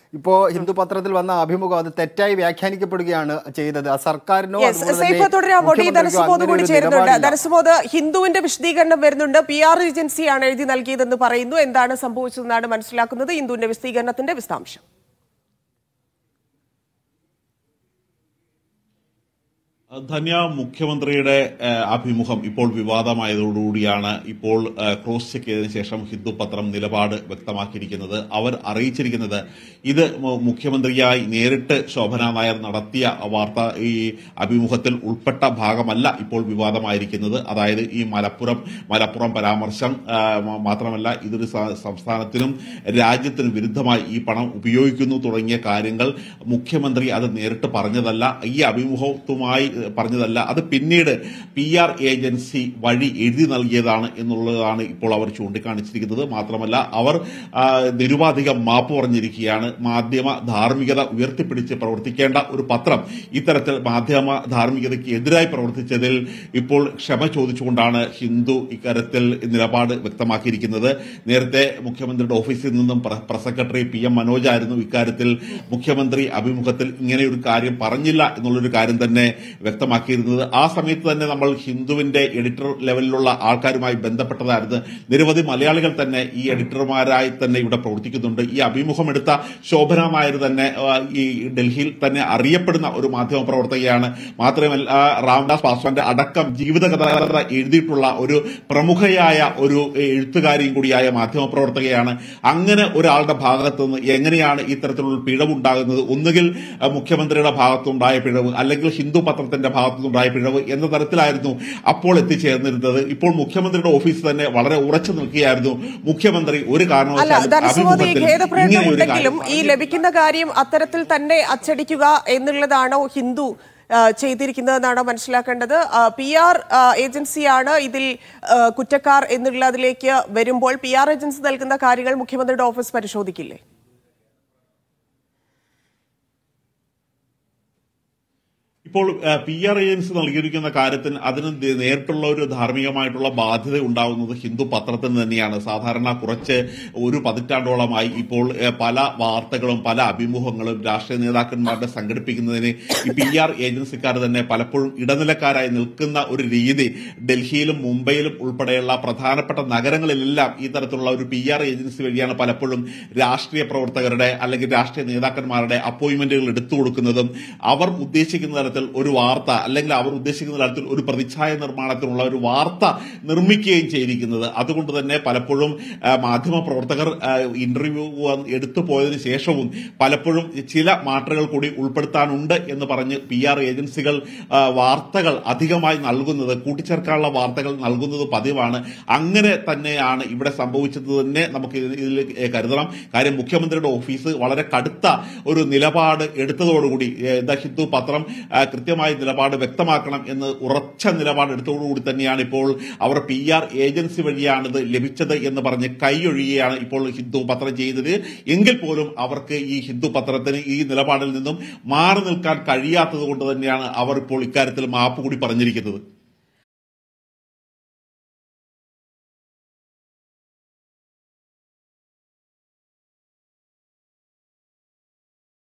ഇപ്പോ ഹിന്ദു പത്രത്തിൽ വന്ന അഭിമുഖം അത് തെറ്റായി വ്യാഖ്യാനിക്കപ്പെടുകയാണ് ചെയ്തത് ആ സർക്കാരിനോ യെസ് അതുപോലെ സൈഫ് തന്നെ തുടരാമോട്ടി മുഖ്യമന്ത്രിക്കോ ധനസുബോധ് അങ്ങനെ കൂടി ഒരു ചേരുന്നുണ്ട് നിലപാടില്ല. ധനസുബോധ് ഹിന്ദുവിന്റെ വിശദീകരണം വരുന്നുണ്ട് പി ആർ ഏജൻസിയാണ് എഴുതി നൽകിയതെന്ന് പറയുന്നു എന്താണ് സംഭവിച്ചതെന്നാണ് മനസ്സിലാക്കുന്നത് ഹിന്ദുവിന്റെ വിശദീകരണത്തിന്റെ വിശദാംശം ധന്യ മുഖ്യമന്ത്രിയുടെ ഏഹ്, അഭിമുഖം ഇപ്പോൾ വിവാദമായതോടുകൂടിയാണ് ഇപ്പോൾ ഏഹ്, ക്രോസ് ചെക്ക് ചെയ്തതിനു ശേഷം ഹിന്ദു പത്രം നിലപാട് വ്യക്തമാക്കിയിരിക്കുന്നത് അവർ അറിയിച്ചിരിക്കുന്നത് ഇത് മു- മുഖ്യമന്ത്രിയായി നേരിട്ട് ശോഭന നായർ നടത്തിയ വാർത്ത ഈ അഭിമുഖത്തിൽ ഉൾപ്പെട്ട ഭാഗമല്ല ഇപ്പോൾ വിവാദമായിരിക്കുന്നത് അതായത് ഈ മലപ്പുറം മലപ്പുറം പരാമർശം ആ, മ- മാത്രമല്ല ഇതൊരു സ- സംസ്ഥാനത്തിനും രാജ്യത്തിനും വിരുദ്ധമായി ഈ പണം ഉപയോഗിക്കുന്നു തുടങ്ങിയ കാര്യങ്ങൾ മുഖ്യമന്ത്രി അത് നേരിട്ട് പറഞ്ഞതല്ല ഈ അഭിമുഖത്തുമായി ഏഹ്, പറഞ്ഞതല്ല അത് പിന്നീട് പി ആർ ഏജൻസി വഴി എഴുതി നൽകിയതാണ് എന്നുള്ളതാണ് ഇപ്പോൾ അവർ ചൂണ്ടിക്കാണിച്ചിരിക്കുന്നത് മാത്രമല്ല അവർ ആ, നിരുപാധികം മാപ്പ് പറഞ്ഞിരിക്കുകയാണ് മാധ്യമ ധാർമ്മികത ഉയർത്തിപ്പിടിച്ച് പ്രവർത്തിക്കേണ്ട ഒരു പത്രം ഇത്തരത്തിൽ മാധ്യമ ധാർമ്മികതയ്ക്ക് എതിരായി പ്രവർത്തിച്ചതിൽ ഇപ്പോൾ ക്ഷമ ചോദിച്ചുകൊണ്ടാണ് ഹിന്ദു ഇക്കാര്യത്തിൽ നിലപാട് വ്യക്തമാക്കിയിരിക്കുന്നത് നേരത്തെ മുഖ്യമന്ത്രിയുടെ ഓഫീസിൽ നിന്നും പ്ര- press secretary P M Manoj ആയിരുന്നു ഇക്കാര്യത്തിൽ മുഖ്യമന്ത്രി അഭിമുഖത്തിൽ ഇങ്ങനെ ഒരു കാര്യം പറഞ്ഞില്ല എന്നുള്ളൊരു കാര്യം തന്നെ വ്യക്തമാക്കിയിരുന്നത് ആ സമയത്ത് തന്നെ നമ്മൾ ഹിന്ദുവിന്റെ എഡിറ്റർ ലെവലിലുള്ള ആൾക്കാരുമായി ബന്ധപ്പെട്ടതായിരുന്നു നിരവധി മലയാളികൾ തന്നെ ഈ എഡിറ്റർമാരായി തന്നെ ഇവിടെ പ്രവർത്തിക്കുന്നുണ്ട് ഈ അഭിമുഖം എടുത്ത ശോഭന നായർ തന്നെ ആ, ഈ ഡൽഹിയിൽ തന്നെ അറിയപ്പെടുന്ന ഒരു മാധ്യമ പ്രവർത്തകയാണ് മാത്രമല്ല ആ, രാംദാസ് പാസ്വാന്റെ അടക്കം ജീവിതകഥ എഴുതിയിട്ടുള്ള ഒരു പ്രമുഖയായ ഒരു എഴുത്തുകാരിയും കൂടിയായ മാധ്യമ പ്രവർത്തകയാണ് അങ്ങനെ ഒരാളുടെ ഭാഗത്തു നിന്ന് എങ്ങനെയാണ് ഇത്തരത്തിലുള്ള പിഴവുണ്ടാകുന്നത് ഒന്നുകിൽ ആ, മുഖ്യമന്ത്രിയുടെ ഭാഗത്തുണ്ടായ പിഴവ് അല്ലെങ്കിൽ ഹിന്ദു പത്രത്തിന്റെ ഭാഗത്തുനിന്നുണ്ടായ പിഴവ് എന്ന തരത്തിലായിരുന്നു അപ്പോൾ എത്തിച്ചേർന്നിരുന്നത് ഇപ്പോൾ മുഖ്യമന്ത്രിയുടെ ഓഫീസ് തന്നെ വളരെ ഉറച്ചു നിൽക്കുകയായിരുന്നു മുഖ്യമന്ത്രി ഒരു അല്ല കാരണവശാലും ധനസുബോധ് ഈ അഭിമുഖത്തിൽ ഖേദപ്രകടനം ഇങ്ങനെ ഒരു ഉണ്ടെങ്കിലും കാര്യം ഈ ലഭിക്കുന്ന കാര്യം അത്തരത്തിൽ തന്നെ അച്ചടിക്കുക എന്നുള്ളതാണോ ഹിന്ദു ആ, ചെയ്തിരിക്കുന്നതെന്നാണോ മനസ്സിലാക്കേണ്ടത് പി ആർ ഏജൻസിയാണ് ഇതിൽ ആ, കുറ്റക്കാർ എന്നുള്ളതിലേക്ക് വരുമ്പോൾ പി ആർ ഏജൻസി നൽകുന്ന കാര്യങ്ങൾ മുഖ്യമന്ത്രിയുടെ ഓഫീസ് പരിശോധിക്കില്ലേ ഇപ്പോൾ പി ആർ ഏജൻസി നൽകിയിരിക്കുന്ന കാര്യത്തിന് അതിന് ദേ- നേരിട്ടുള്ള ഒരു ധാർമ്മികമായിട്ടുള്ള ബാധ്യത ഉണ്ടാകുന്നത് ഹിന്ദു പത്രത്തിന് തന്നെയാണ് സാധാരണ കുറച്ച് ഒരു പതിറ്റാണ്ടോളമായി ഇപ്പോൾ ഏഹ്, പല വാർത്തകളും പല അഭിമുഖങ്ങളും രാഷ്ട്രീയ നേതാക്കന്മാരുടെ സംഘടിപ്പിക്കുന്നതിന് ഈ പി ആർ ഏജൻസിക്കാർ തന്നെ പലപ്പോഴും ഇടനിലക്കാരായി നിൽക്കുന്ന ഒരു രീതി ഡൽഹിയിലും മുംബൈയിലും ഉൾപ്പെടെയുള്ള പ്രധാനപ്പെട്ട നഗരങ്ങളിലെല്ലാം ഈ തരത്തിലുള്ള ഒരു പി ആർ ഏജൻസി വഴിയാണ് പലപ്പോഴും രാഷ്ട്രീയ പ്രവർത്തകരുടെ അല്ലെങ്കിൽ രാഷ്ട്രീയ നേതാക്കന്മാരുടെ അപ്പോയിന്റ്മെന്റുകൾ എടുത്തു കൊടുക്കുന്നതും അവർ ഉദ്ദേശിക്കുന്ന തരത്തിൽ ഒരു വാർത്ത അല്ലെങ്കിൽ അവർ ഉദ്ദേശിക്കുന്ന തരത്തിൽ ഒരു പ്രതിച്ഛായ നിർമ്മാണത്തിനുള്ള ഒരു വാർത്ത നിർമ്മിക്കുകയും ചെയ്തിരിക്കുന്നത് അതുകൊണ്ട് തന്നെ പലപ്പോഴും ആ, മാധ്യമ പ്രവർത്തകർ ആ, ഇന്റർവ്യൂ എടുത്തു പോയതിനു ശേഷവും പലപ്പോഴും ചില മാറ്ററുകൾ കൂടി ഉൾപ്പെടുത്താനുണ്ട് എന്ന് പറഞ്ഞ് പി ആർ ഏജൻസികൾ ആ, വാർത്തകൾ അധികമായി നൽകുന്നത് കൂട്ടിച്ചേർക്കാനുള്ള വാർത്തകൾ നൽകുന്നത് പതിവാണ് അങ്ങനെ തന്നെയാണ് ഇവിടെ സംഭവിച്ചത് തന്നെ നമുക്ക് ഇതിൽ ഇതിൽ കരുതണം കാര്യം മുഖ്യമന്ത്രിയുടെ ഓഫീസ് വളരെ കടുത്ത ഒരു നിലപാട് എടുത്തതോടുകൂടി ഏ, ദ ഹിന്ദു പത്രം ആ, കൃത്യമായ നിലപാട് വ്യക്തമാക്കണം എന്ന് ഉറച്ച നിലപാട് എടുത്തതോടുകൂടി തന്നെയാണ് ഇപ്പോൾ അവർ പി ആർ ഏജൻസി വഴിയാണ് ഇത് ലഭിച്ചത് എന്ന് പറഞ്ഞ് കൈയൊഴിയുകയാണ് ഇപ്പോൾ ഹിന്ദു പത്രം ചെയ്തത് എങ്കിൽ പോലും അവർക്ക് ഈ ഹിന്ദു പത്രത്തിന് ഈ നിലപാടിൽ നിന്നും മാറി നിൽക്കാൻ കഴിയാത്തത് കൊണ്ട് തന്നെയാണ് അവർ ഇപ്പോൾ ഇക്കാര്യത്തിൽ മാപ്പ് കൂടി പറഞ്ഞിരിക്കുന്നത്